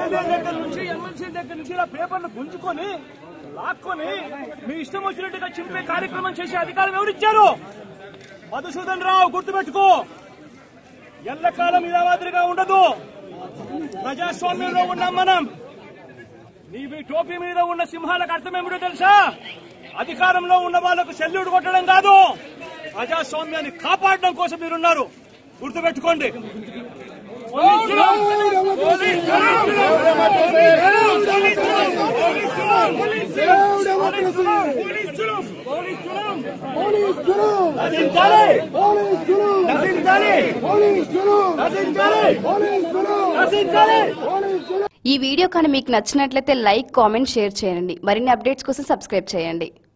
MLA దగ్గర నుంచి MLC దగ్గర నుంచి ఇలా పేపర్లు గుంజుకొని లాక్కొని మీ ఇష్టం వచ్చినట్టుగా చింపే కార్యక్రమం చేసే అధికారం ఎవరిచ్చారు మధుసూదన్ రావు గుర్తుపెట్టుకో ఎల్లకాలం ఇలా మాదిరిగా ఉండదు ప్రజాస్వామ్యంలో ఉన్నాం మనం నీవి టోపీ మీద ఉన్న సింహాలకు అర్థం ఏమిటో తెలుసా అధికారంలో ఉన్న వాళ్లకు సెల్యూట్ కొట్టడం కాదు ప్రజాస్వామ్యాన్ని కాపాడడం కోసం మీరున్నారు గుర్తుపెట్టుకోండి నశించాలి! నశించాలి! నశించాలి! నశించాలి! ఈ వీడియో కానీ మీకు నచ్చినట్లయితే లైక్ కామెంట్ షేర్ చేయండి మరిన్ని అప్డేట్స్ కోసం సబ్స్క్రైబ్ చేయండి